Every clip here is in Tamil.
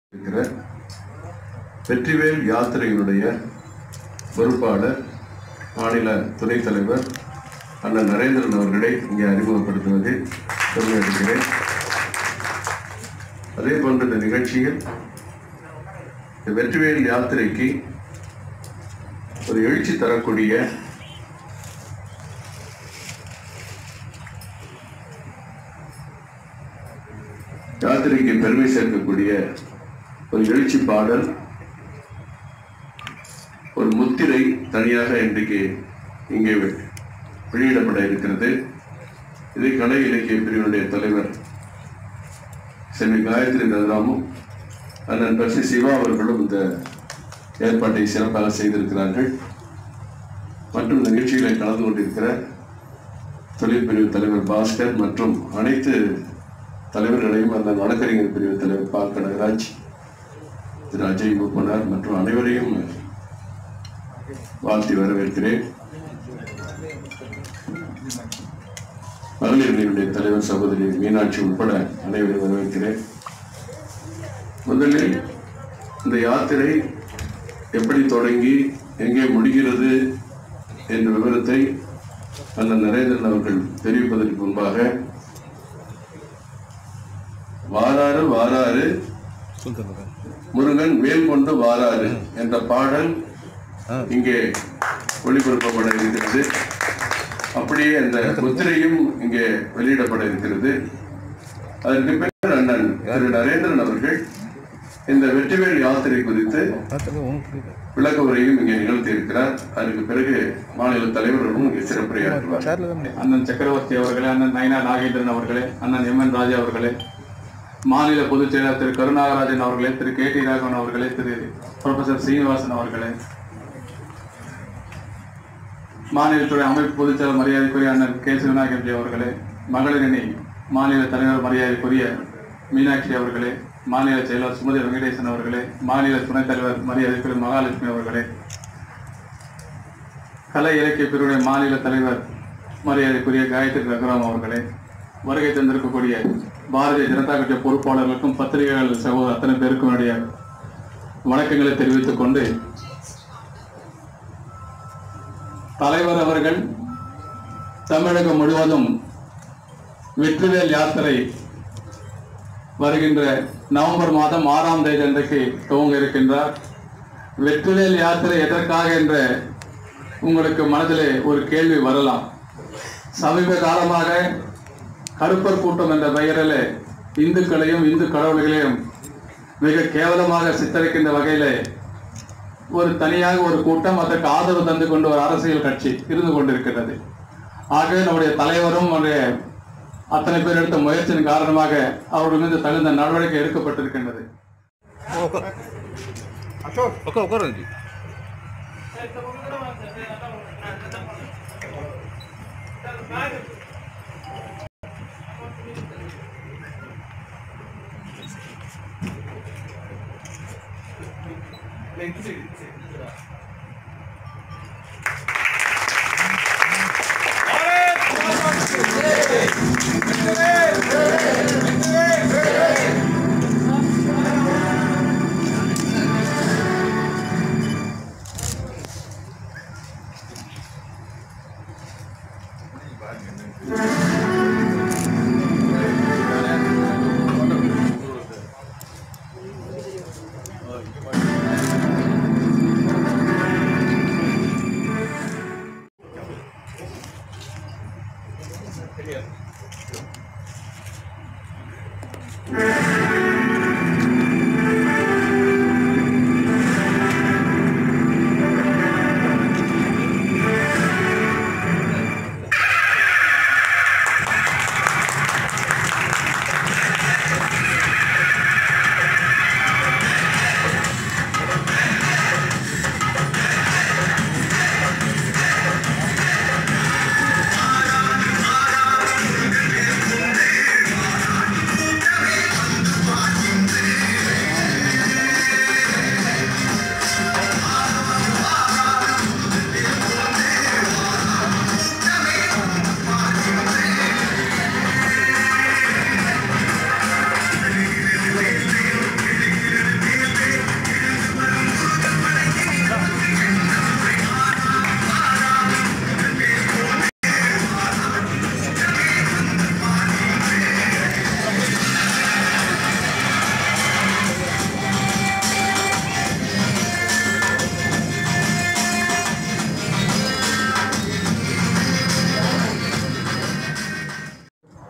இருக்கிற வெற்றிவேல் யாத்திரையினுடைய பொறுப்பாளர் மாநில துணைத் தலைவர் அண்ணன் நரேந்திரன் அவர்களை இங்கே அறிமுகப்படுத்துவதில் பெருமை அடைகிறேன் அதே போன்ற இந்த நிகழ்ச்சியில் இந்த வெற்றிவேல் யாத்திரைக்கு ஒரு எழுச்சி தரக்கூடிய யாத்திரைக்கு பெருமை சேர்க்கக்கூடிய ஒரு எழுச்சி பாடல் ஒரு முத்திரை தனியாக இன்றைக்கு இங்கே வெ- வெளியிடப்பட இருக்கிறது இதை கலை இலக்கிய பிரிவினுடைய தலைவர் செல்வி காயத்ரி ரகுராமும் அண்ணன் பசி சிவா அவர்களும் இந்த ஏற்பாட்டை சிறப்பாக செய்திருக்கிறார்கள் மற்றும் இந்த நிகழ்ச்சிகளை கலந்து கொண்டிருக்கிற தொழிற்பிரிவு தலைவர் பாஸ்கர் மற்றும் அனைத்து தலைவர்களையும் அந்த வழக்கறிஞர் பிரிவு தலைவர் பா கனகராஜ் திரு அஜய் மூப்பனார் மற்றும் அனைவரையும் வாழ்த்தி வரவேற்கிறேன் மகளிர் அணியினுடைய தலைவர் சகோதரி மீனாட்சி உட்பட அனைவரையும் வரவேற்கிறேன் முதலில் இந்த யாத்திரை எப்படி தொடங்கி எங்கே முடிகிறது என்ற விவரத்தை அண்ணன் நரேந்திரன் அவர்கள் தெரிவிப்பதற்கு முன்பாக வாராறு வாராறு முருகன் வேல் கொண்டு வாராறு என்ற பாடல் இங்கே ஒளிபரப்பப்பட இருக்கிறது அப்படியே அந்த முத்திரையும் இங்கே வெளியிடப்பட இருக்கிறது அதற்கு பின்னர் அண்ணன் திரு நரேந்திரன் அவர்கள் இந்த வெற்றிவேல் யாத்திரை குறித்து விளக்க உரையும் இங்கே நிகழ்த்தி இருக்கிறார் அதற்கு பிறகு மாநில தலைவர்களும் இங்கே சிறப்புரையாற்றுவார் அண்ணன் சக்கரவர்த்தி அவர்களே அண்ணன் நயனா நாகேந்திரன் அவர்களே அண்ணன் எம் என் ராஜா அவர்களே மாநில பொதுச் செயலாளர் திரு கருணாகராஜன் அவர்களே திரு கே டி ராகவன் அவர்களே திரு ப்ரொஃபசர் சீனிவாசன் அவர்களே மாநிலத்துறை அமைப்பு பொதுச் செயலர் மரியாதைக்குரிய அண்ணன் கே சிவநாயகம்ஜி அவர்களே மகளிர் அணி மாநில தலைவர் மரியாதைக்குரிய மீனாட்சி அவர்களே மாநில செயலர் சுமதி வெங்கடேசன் அவர்களே மாநில துணைத் தலைவர் மரியாதைக்குரிய மகாலட்சுமி அவர்களே கலை இலக்கிய பிரிவுடைய மாநில தலைவர் மரியாதைக்குரிய காயத்ரி ரகுராம் அவர்களே வருகை தந்திருக்கக்கூடிய பாரதிய ஜனதா கட்சி பொறுப்பாளர்களுக்கும் பத்திரிகையாளர் சகோதரர் அத்தனை பேருக்கும் என்னுடைய வணக்கங்களை தெரிவித்துக் கொண்டு தலைவர் அவர்கள் தமிழகம் முழுவதும் வெற்றிவேல் யாத்திரை வருகின்ற நவம்பர் மாதம் ஆறாம் தேதி அன்றைக்கு துவங்க இருக்கின்றார் வெற்றிவேல் யாத்திரை எதற்காக என்ற உங்களுக்கு மனதிலே ஒரு கேள்வி வரலாம் சமீப காலமாக கருப்பர் கூட்டம் என்ற பெயரில் இந்துக்களையும் இந்து கடவுள்களையும் மிக கேவலமாக சித்தரிக்கின்ற வகையிலே ஒரு தனியாக ஒரு கூட்டம் அதற்கு ஆதரவு தந்து கொண்டு ஒரு அரசியல் கட்சி இருந்து கொண்டிருக்கிறது ஆகவே நம்முடைய தலைவரும் நம்முடைய அத்தனை பேர் எடுத்த முயற்சியின் காரணமாக அவர்கள் மீது தகுந்த நடவடிக்கை எடுக்கப்பட்டிருக்கின்றது உட்கார் உட்காருங்க ஜி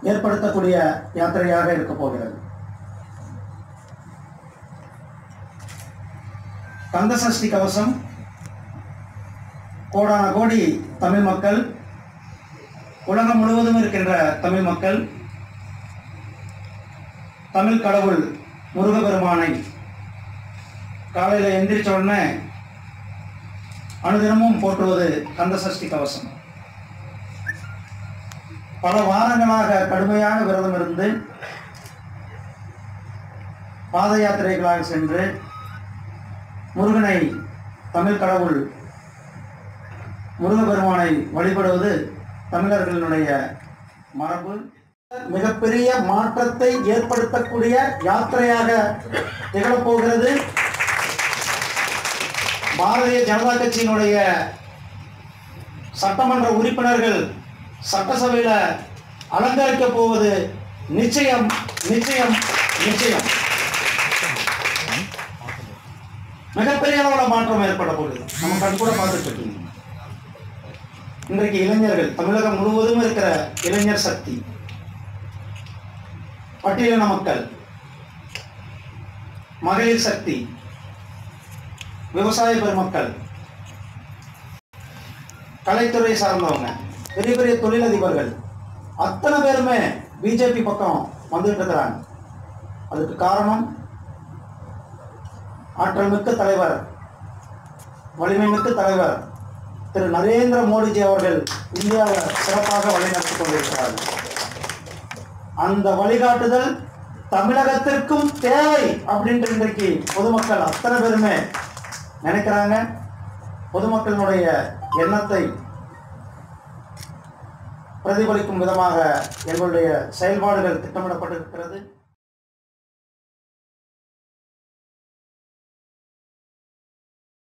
ஏற்படுத்தக்கூடிய யாத்திரையாக இருக்க போகிறது கந்த சஷ்டி கவசம் கோடான கோடி தமிழ் மக்கள் உலகம் முழுவதும் இருக்கின்ற தமிழ் மக்கள் தமிழ் கடவுள் முருகபெருமானை காலையில் எந்திரிச்ச உடனே அனுதினமும் போற்றுவது கந்த சஷ்டி கவசம் பல வாரங்களாக கடுமையாக விரதம் இருந்து பாத யாத்திரைகளாக சென்று முருகனை தமிழ் கடவுள் முருகபெருமானை வழிபடுவது தமிழர்களினுடைய மரபு மிகப்பெரிய மாற்றத்தை ஏற்படுத்தக்கூடிய யாத்திரையாக திகழப்போகிறது பாரதிய ஜனதா கட்சியினுடைய சட்டமன்ற உறுப்பினர்கள் சட்டசபையில் அலங்கரிக்க போவது நிச்சயம் நிச்சயம் நிச்சயம் மிகப்பெரிய அளவில் மாற்றம் ஏற்பட போகுது நம்ம கண் கூட பார்த்துட்டு இருக்கீங்க இன்றைக்கு இளைஞர்கள் தமிழகம் முழுவதும் இருக்கிற இளைஞர் சக்தி பட்டியலின மக்கள் மகளிர் சக்தி விவசாய பெருமக்கள் கலைத்துறை சார்ந்தவங்க பெரிய பெரிய தொழிலதிபர்கள் அத்தனை பேருமே பிஜேபி பக்கம் வந்துட்டு இருக்கிறாங்க அதுக்கு காரணம் ஆற்றல் மிக்க தலைவர் வலிமை மிக்க தலைவர் திரு நரேந்திர மோடிஜி அவர்கள் இந்தியாவை சிறப்பாக வழிநடத்திக் கொண்டிருக்கிறார்கள் அந்த வழிகாட்டுதல் தமிழகத்திற்கும் தேவை அப்படின்ட்டு இன்றைக்கு பொதுமக்கள் அத்தனை பேருமே நினைக்கிறாங்க பொதுமக்களினுடைய எண்ணத்தை பிரதிபலிக்கும் விதமாக எங்களுடைய செயல்பாடுகள் திட்டமிடப்பட்டிருக்கிறது